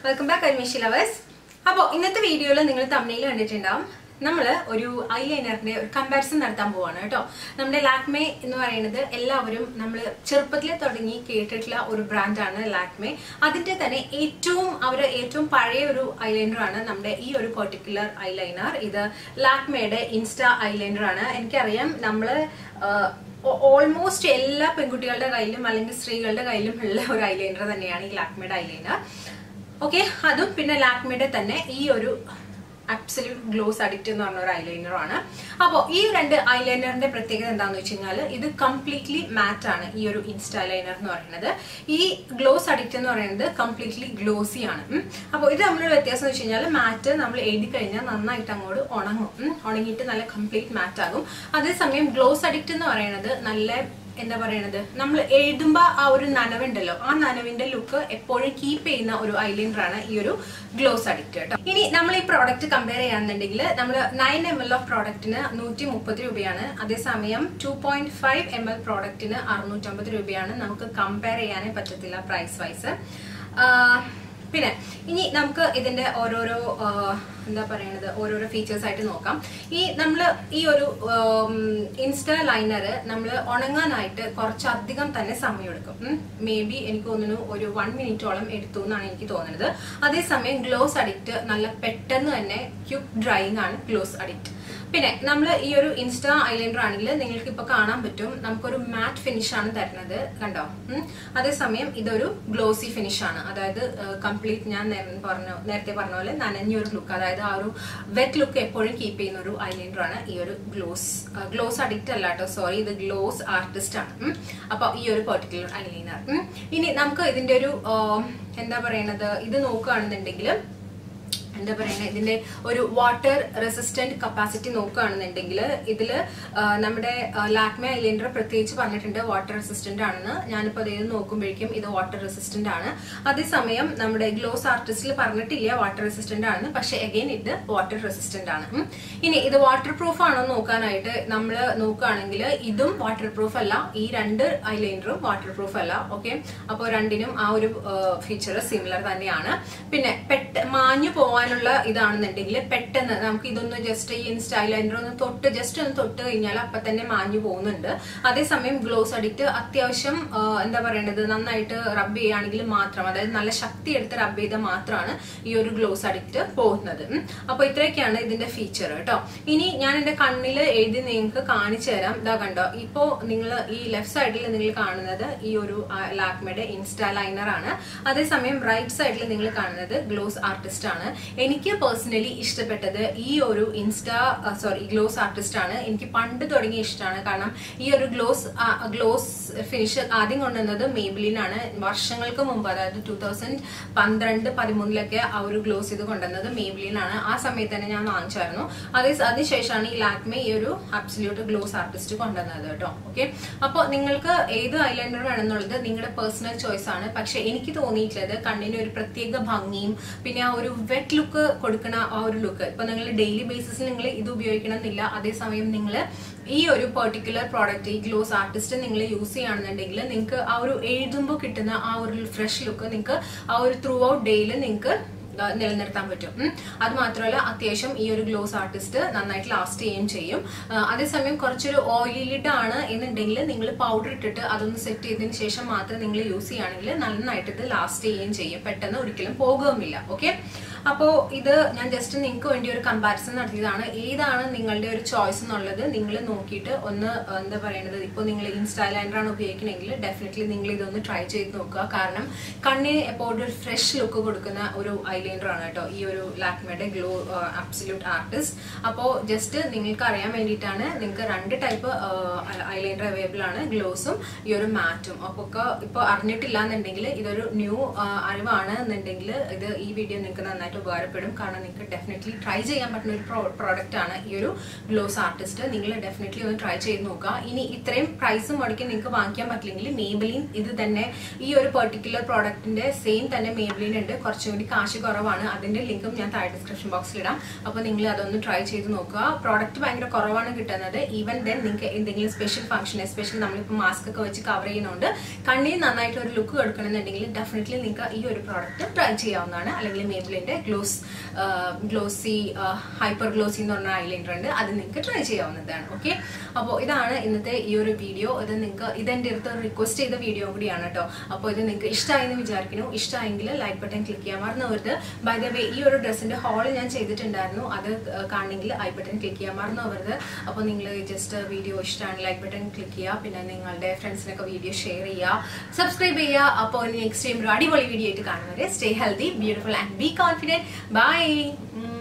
Welcome back അൽമേഷി lovers അപ്പോൾ ഇന്നത്തെ വീഡിയോയിൽ നിങ്ങൾ തമിഴിൽ കണ്ടിട്ടുണ്ടാവും നമ്മൾ ഒരു ഐ ലൈനറിന്റെ ഒരു കമ്പാരിസൺ നടത്താൻ പോവാണ് കേട്ടോ നമ്മുടെ ലാക്മേ എന്ന് പറയുന്നത് എല്ലാവരും നമ്മൾ ചെറുപ്പത്തിൽ തുടങ്ങി കേട്ടിട്ടുള്ള ഒരു ബ്രാൻഡാണ് ലാക്മേ അതിന്റെ തന്നെ ഏറ്റവും അവർ ഏറ്റവും പഴയ ഒരു ഐലൈനർ ആണ് നമ്മുടെ ഈ ഒരു പെർട്ടിക്കുലർ ഐലൈനർ ഇത് ലാക്മേയുടെ ഇൻസ്റ്റാ ഐലൈനർ ആണ് എനിക്കറിയാം നമ്മൾ ഓൾമോസ്റ്റ് എല്ലാ പെൺകുട്ടികളുടെ കയ്യിലും അല്ലെങ്കിൽ സ്ത്രീകളുടെ കയ്യിലും ഉള്ള ഒരു ഐലൈനർ തന്നെയാണ് ഈ ലാക്മേയുടെ ഐലൈനർ ഓക്കെ അതും പിന്നെ ലാക്മേയുടെ തന്നെ ഈ ഒരു അബ്സല്യൂട്ട് ഗ്ലോസ് അഡിക്റ്റ് എന്ന് പറഞ്ഞ ഒരു ഐലൈനർ ആണ് അപ്പോൾ ഈ രണ്ട് ഐലൈനറിന്റെ പ്രത്യേകത എന്താണെന്ന് വെച്ച് കഴിഞ്ഞാൽ ഇത് കംപ്ലീറ്റ്ലി മാറ്റ് ആണ് ഈ ഒരു ഇൻസ്റ്റ ഐലൈനർ എന്ന് പറയുന്നത് ഈ ഗ്ലോസ് അഡിക്റ്റ് എന്ന് പറയുന്നത് കംപ്ലീറ്റ്ലി ഗ്ലോസി ആണ് അപ്പോൾ ഇത് തമ്മിലുള്ള വ്യത്യാസം എന്ന് വെച്ച് കഴിഞ്ഞാൽ മാറ്റ് നമ്മൾ എഴുതി കഴിഞ്ഞാൽ നന്നായിട്ട് അങ്ങോട്ട് ഉണങ്ങും ഉം. ഉണങ്ങിയിട്ട് നല്ല കംപ്ലീറ്റ് മാറ്റ് ആകും അതേസമയം ഗ്ലോസ് അഡിക്റ്റ് എന്ന് പറയുന്നത് നല്ല എന്താ പറയണത് നമ്മൾ എഴുതുമ്പോ ആ ഒരു നനവുണ്ടല്ലോ ആ നനവിന്റെ ലുക്ക് എപ്പോഴും കീപ്പ് ചെയ്യുന്ന ഒരു ഐലൈനർ ആണ് ഈ ഒരു ഗ്ലോസ് അഡിക്റ്റ് കേട്ടോ ഇനി നമ്മൾ ഈ പ്രോഡക്റ്റ് കമ്പയർ ചെയ്യാന്നുണ്ടെങ്കിൽ നമ്മൾ നയൻ എം എൽ ഓഫ് പ്രോഡക്റ്റിന് നൂറ്റി മുപ്പത് രൂപയാണ് അതേസമയം two point five M L പ്രോഡക്റ്റിന് അറുന്നൂറ്റമ്പത് രൂപയാണ് നമുക്ക് കമ്പയർ ചെയ്യാനേ പറ്റത്തില്ല പ്രൈസ് വൈസ് പിന്നെ ഇനി നമുക്ക് ഇതിന്റെ ഓരോരോ ആ, എന്താ പറയണത് ഓരോരോ ഫീച്ചേഴ്സ് ആയിട്ട് നോക്കാം ഈ നമ്മൾ ഈ ഒരു ഇൻസ്റ്റാ ലൈനർ നമ്മൾ ഉണങ്ങാനായിട്ട് കുറച്ചധികം തന്നെ സമയമെടുക്കും മേ ബി എനിക്ക് തോന്നുന്നു ഒരു വൺ മിനിറ്റോളം എടുത്തു എന്നാണ് എനിക്ക് തോന്നുന്നത് അതേസമയം ഗ്ലോസ് അഡിക്റ്റ് നല്ല പെട്ടെന്ന് തന്നെ ക്യുക്ക് ഡ്രൈയിങ് ആണ് ഗ്ലോസ് അഡിക്റ്റ് പിന്നെ നമ്മൾ ഈ ഒരു ഇൻസ്റ്റാ ഐലൈനർ ആണെങ്കിൽ നിങ്ങൾക്ക് ഇപ്പൊ കാണാൻ പറ്റും നമുക്കൊരു മാറ്റ് ഫിനിഷ് ആണ് തരുന്നത് കണ്ടോ ഉം. അതേസമയം ഇതൊരു ഗ്ലോസി ഫിനിഷ് ആണ് അതായത് കംപ്ലീറ്റ് ഞാൻ നേ- പറഞ്ഞ നേരത്തെ പറഞ്ഞ പോലെ നനഞ്ഞൊരു ലുക്ക് അതായത് ആ ഒരു വെറ്റ് ലുക്ക് എപ്പോഴും കീപ്പ് ചെയ്യുന്ന ഒരു ഐലൈനർ ആണ് ഈ ഒരു ഗ്ലോസ് ഗ്ലോസ് അഡിക്റ്റ് അല്ല കേട്ടോ സോറി ഇത് ഗ്ലോസ് ആർട്ടിസ്റ്റ് ആണ് ഉം. അപ്പൊ ഈ ഒരു പെർട്ടിക്കുലർ ഐലൈനർ ഇനി നമുക്ക് ഇതിന്റെ ഒരു ആ, എന്താ പറയണത് ഇത് നോക്കുകയാണെന്നുണ്ടെങ്കിൽ എന്താ പറയുക ഇതിന്റെ ഒരു വാട്ടർ റെസിസ്റ്റന്റ് കപ്പാസിറ്റി നോക്കുകയാണെന്നുണ്ടെങ്കിൽ ഇതിൽ നമ്മുടെ ലാക്മേ ഐലൈനർ പ്രത്യേകിച്ച് പറഞ്ഞിട്ടുണ്ട് വാട്ടർ റെസിസ്റ്റന്റ് ആണെന്ന് ഞാനിപ്പോൾ അത് ഇത് നോക്കുമ്പോഴേക്കും ഇത് വാട്ടർ റെസിസ്റ്റന്റ് ആണ് അതേസമയം നമ്മുടെ ഗ്ലോസ് ആർട്ടിസ്റ്റിൽ പറഞ്ഞിട്ടില്ല വാട്ടർ റെസിസ്റ്റന്റ് ആണെന്ന് പക്ഷെ അഗൈൻ ഇത് വാട്ടർ റെസിസ്റ്റന്റ് ആണ് ഉം. ഇനി ഇത് വാട്ടർ പ്രൂഫ് ആണോ എന്ന് നോക്കാനായിട്ട് നമ്മൾ നോക്കുകയാണെങ്കിൽ ഇതും വാട്ടർ പ്രൂഫ് അല്ല ഈ രണ്ട് ഐലൈനറും വാട്ടർ പ്രൂഫ് അല്ല ഓക്കെ അപ്പോൾ രണ്ടിനും ആ ഒരു ഫീച്ചർ സിമിലർ തന്നെയാണ് പിന്നെ പെട്ട മാഞ്ഞു പോവാനുള്ള ഇതാണെന്നുണ്ടെങ്കിൽ പെട്ടെന്ന് നമുക്ക് ഇതൊന്ന് ജസ്റ്റ് ഈ സ്റ്റൈലൈനർ ഒന്ന് തൊട്ട് ജസ്റ്റ് ഒന്ന് തൊട്ട് കഴിഞ്ഞാൽ അപ്പൊ തന്നെ മാഞ്ഞു പോകുന്നുണ്ട് അതേസമയം ഗ്ലോസ് അഡിക്റ്റ് അത്യാവശ്യം ആ, എന്താ പറയേണ്ടത് നന്നായിട്ട് റബ്ബ് ചെയ്യുകയാണെങ്കിൽ മാത്രം അതായത് നല്ല ശക്തി എടുത്ത് റബ്ബ് ചെയ്താൽ മാത്രമാണ് ഈ ഒരു ഗ്ലോസ് അഡിക്റ്റ് പോകുന്നത് ഉം. അപ്പൊ ഇത്രയൊക്കെയാണ് ഇതിന്റെ ഫീച്ചർ കേട്ടോ ഇനി ഞാൻ എന്റെ കണ്ണിൽ എഴുതി നിങ്ങൾക്ക് കാണിച്ചു തരാം ഇതാ കണ്ടോ ഇപ്പോ നിങ്ങൾ ഈ ലെഫ്റ്റ് സൈഡിൽ നിങ്ങൾ കാണുന്നത് ഈ ഒരു ലാക്മയുടെ ഇൻസ്റ്റാ ലൈനർ ആണ് അതേസമയം റൈറ്റ് സൈഡിൽ നിങ്ങൾ കാണുന്നത് ഗ്ലോസ് ആർട്ടിസ്റ്റ് ആണ് എനിക്ക് പേഴ്സണലി ഇഷ്ടപ്പെട്ടത് ഈ ഒരു ഇൻസ്റ്റാ സോറി ഗ്ലോസ് ആർട്ടിസ്റ്റ് ആണ് എനിക്ക് പണ്ട് തുടങ്ങിയ ഇഷ്ടമാണ് കാരണം ഈ ഒരു ഗ്ലോസ് ഗ്ലോസ് ഫിനിഷ് ആദ്യം കൊണ്ടുവന്നത് മേബിലിൻ ആണ് വർഷങ്ങൾക്ക് മുമ്പ് അതായത് ടൂ തൗസൻഡ് പന്ത്രണ്ട് പതിമൂന്നിലൊക്കെ ആ ഒരു ഗ്ലോസ് ഇത് കൊണ്ടുവന്നത് മേബിലിൻ ആണ് ആ സമയത്ത് തന്നെ ഞാൻ വാങ്ങിച്ചായിരുന്നു അതേ അതിനുശേഷമാണ് ഈ ലാക്മേ ഈ ഒരു അബ്സല്യൂട്ട് ഗ്ലോസ് ആർട്ടിസ്റ്റ് കൊണ്ടുവന്നത് കേട്ടോ ഓക്കെ അപ്പോൾ നിങ്ങൾക്ക് ഏത് ഐലൈനർ വേണമെന്നുള്ളത് നിങ്ങളുടെ പേഴ്സണൽ ചോയ്സ് ആണ് പക്ഷെ എനിക്ക് തോന്നിയിട്ടുള്ളത് കണ്ണിന് ഒരു പ്രത്യേക ഭംഗിയും പിന്നെ ആ ഒരു വെറ്റ് ലുക്ക് കൊടുക്കുന്ന ആ ഒരു ലുക്ക് ഇപ്പൊ നിങ്ങൾ ഡെയിലി ബേസിസിൽ നിങ്ങൾ ഇത് ഉപയോഗിക്കണമെന്നില്ല അതേസമയം നിങ്ങൾ ഈ ഒരു പെർട്ടിക്കുലർ പ്രോഡക്റ്റ് ഈ ഗ്ലോസ് ആർട്ടിസ്റ്റ് നിങ്ങൾ യൂസ് ചെയ്യുകയാണെന്നുണ്ടെങ്കിൽ നിങ്ങൾക്ക് ആ ഒരു എഴുതുമ്പോൾ കിട്ടുന്ന ആ ഒരു ഫ്രഷ് ലുക്ക് നിങ്ങൾക്ക് ആ ഒരു ത്രൂ ഔട്ട് ഡേയിൽ നിങ്ങൾക്ക് ആ, നിലനിർത്താൻ പറ്റും ഉം. അത് മാത്രമല്ല അത്യാവശ്യം ഈ ഒരു ഗ്ലോസ് ആർട്ടിസ്റ്റ് നന്നായിട്ട് ലാസ്റ്റ് ചെയ്യുകയും ചെയ്യും ആ, അതേസമയം കുറച്ചൊരു ഓയിലി ലിഡ് ആണ് എന്നുണ്ടെങ്കിൽ നിങ്ങൾ പൗഡർ ഇട്ടിട്ട് അതൊന്ന് സെറ്റ് ചെയ്തതിന് ശേഷം മാത്രം നിങ്ങൾ യൂസ് ചെയ്യുകയാണെങ്കിൽ നന്നായിട്ട് ഇത് ലാസ്റ്റ് ചെയ്യുകയും ചെയ്യും പെട്ടെന്ന് ഒരിക്കലും പോകുകയുമില്ല ഓക്കെ അപ്പോൾ ഇത് ഞാൻ ജസ്റ്റ് നിങ്ങൾക്ക് വേണ്ടി ഒരു കമ്പാരിസൺ നടത്തിയതാണ് ഏതാണ് നിങ്ങളുടെ ഒരു ചോയ്സ് എന്നുള്ളത് നിങ്ങൾ നോക്കിയിട്ട് ഒന്ന് ആ, എന്താ പറയുന്നത് ഇപ്പോൾ നിങ്ങൾ ഇൻസ്റ്റാ ലൈനർ ആണ് ഉപയോഗിക്കണമെങ്കിൽ ഡെഫിനറ്റ്ലി നിങ്ങൾ ഇതൊന്ന് ട്രൈ ചെയ്ത് നോക്കുക കാരണം കണ്ണിന് എപ്പോഴും ഒരു ഫ്രഷ് ലുക്ക് കൊടുക്കുന്ന ഒരു ഐലൈനർ ആണ് കേട്ടോ ഈ ഒരു ലാക്മയുടെ ഗ്ലോ അബ്സല്യൂട്ട് ആർട്ടിസ്റ്റ് അപ്പോൾ ജസ്റ്റ് നിങ്ങൾക്ക് അറിയാൻ വേണ്ടിയിട്ടാണ് നിങ്ങൾക്ക് രണ്ട് ടൈപ്പ് ഐലൈനർ അവൈലബിൾ ആണ് ഗ്ലോസും ഈ ഒരു മാറ്റും അപ്പോൾ ഒക്കെ ഇപ്പോൾ അറിഞ്ഞിട്ടില്ല എന്നുണ്ടെങ്കിൽ ഇതൊരു ന്യൂ അറിവാണ് എന്നുണ്ടെങ്കിൽ ഇത് ഈ വീഡിയോ നിങ്ങൾക്ക് നന്നായിട്ട് ഉപകാരപ്പെടും കാരണം നിങ്ങൾക്ക് ഡെഫിനറ്റ്ലി ട്രൈ ചെയ്യാൻ പറ്റുന്ന ഒരു പ്രോഡക്റ്റ് ആണ് ഈ ഒരു ഗ്ലോസ് ആർട്ടിസ്റ്റ് നിങ്ങൾ ഡെഫിനറ്റ്ലി ഒന്ന് ട്രൈ ചെയ്ത് നോക്കുക ഇനി ഇത്രയും പ്രൈസ് മുടക്കി നിങ്ങൾക്ക് വാങ്ങിക്കാൻ പറ്റില്ലെങ്കിൽ മേബലിൻ ഇത് തന്നെ ഈ ഒരു പെർട്ടിക്കുലർ പ്രോഡക്റ്റിന്റെ സെയിം തന്നെ മേബലിൻ ഉണ്ട് കുറച്ചും കൂടി കാശ് കുറച്ച് കുറവാണ് അതിന്റെ ലിങ്കും ഞാൻ താഴെ ഡിസ്ക്രിപ്ഷൻ ബോക്സിൽ ഇടാം അപ്പോൾ നിങ്ങൾ അതൊന്ന് ട്രൈ ചെയ്ത് നോക്കുക പ്രോഡക്റ്റ് ഭയങ്കര കുറവാണ് കിട്ടുന്നത് ഈവൻ ദെൻ നിങ്ങൾക്ക് എന്തെങ്കിലും സ്പെഷ്യൽ ഫംഗ്ഷൻ എസ്പെഷ്യൽ നമ്മളിപ്പോൾ മാസ്ക് ഒക്കെ വെച്ച് കവർ ചെയ്യുന്നുണ്ട് കണ്ണിന് നന്നായിട്ട് ഒരു ലുക്ക് കൊടുക്കണമെന്നുണ്ടെങ്കിൽ ഡെഫിനറ്റ്ലി നിങ്ങൾക്ക് ഈ ഒരു പ്രോഡക്റ്റ് ട്രൈ ചെയ്യാവുന്നതാണ് അല്ലെങ്കിൽ മേബിലിന്റെ ഗ്ലോസ് ഗ്ലോസി ഹൈപ്പർ ഗ്ലോസി എന്ന് പറഞ്ഞ ഐലൈനർ ഉണ്ട് അത് നിങ്ങൾക്ക് ട്രൈ ചെയ്യാവുന്നതാണ് ഓക്കെ അപ്പോൾ ഇതാണ് ഇന്നത്തെ ഈ ഒരു വീഡിയോ ഇത് നിങ്ങൾക്ക് ഇതെൻ്റെ അടുത്ത് റിക്വസ്റ്റ് ചെയ്ത വീഡിയോ കൂടിയാണ് കേട്ടോ അപ്പോൾ ഇത് നിങ്ങൾക്ക് ഇഷ്ടമായി എന്ന് വിചാരിക്കുന്നു ഇഷ്ടമായെങ്കിൽ ലൈക്ക് ബട്ടൺ ക്ലിക്ക് ചെയ്യാൻ മറന്നവരുത് ബൈ ദ വേ ഈ ഒരു ഡ്രസ്സിന്റെ ഹോൾ ഞാൻ ചെയ്തിട്ടുണ്ടായിരുന്നു അത് കാണണമെങ്കിൽ ഐ ബട്ടൺ ക്ലിക്ക് ചെയ്യാൻ മറന്നവരുത് അപ്പോൾ നിങ്ങൾ ജസ്റ്റ് വീഡിയോ ഇഷ്ടമാണ് ലൈക്ക് ബട്ടൺ ക്ലിക്ക് ചെയ്യുക പിന്നെ നിങ്ങളുടെ ഫ്രണ്ട്സിനൊക്കെ വീഡിയോ ഷെയർ ചെയ്യുക സബ്സ്ക്രൈബ് ചെയ്യുക അപ്പോൾ നെക്സ്റ്റ് ടൈം ഒരു അടിപൊളി വീഡിയോ ആയിട്ട് കാണുന്നത് stay healthy beautiful and be confident by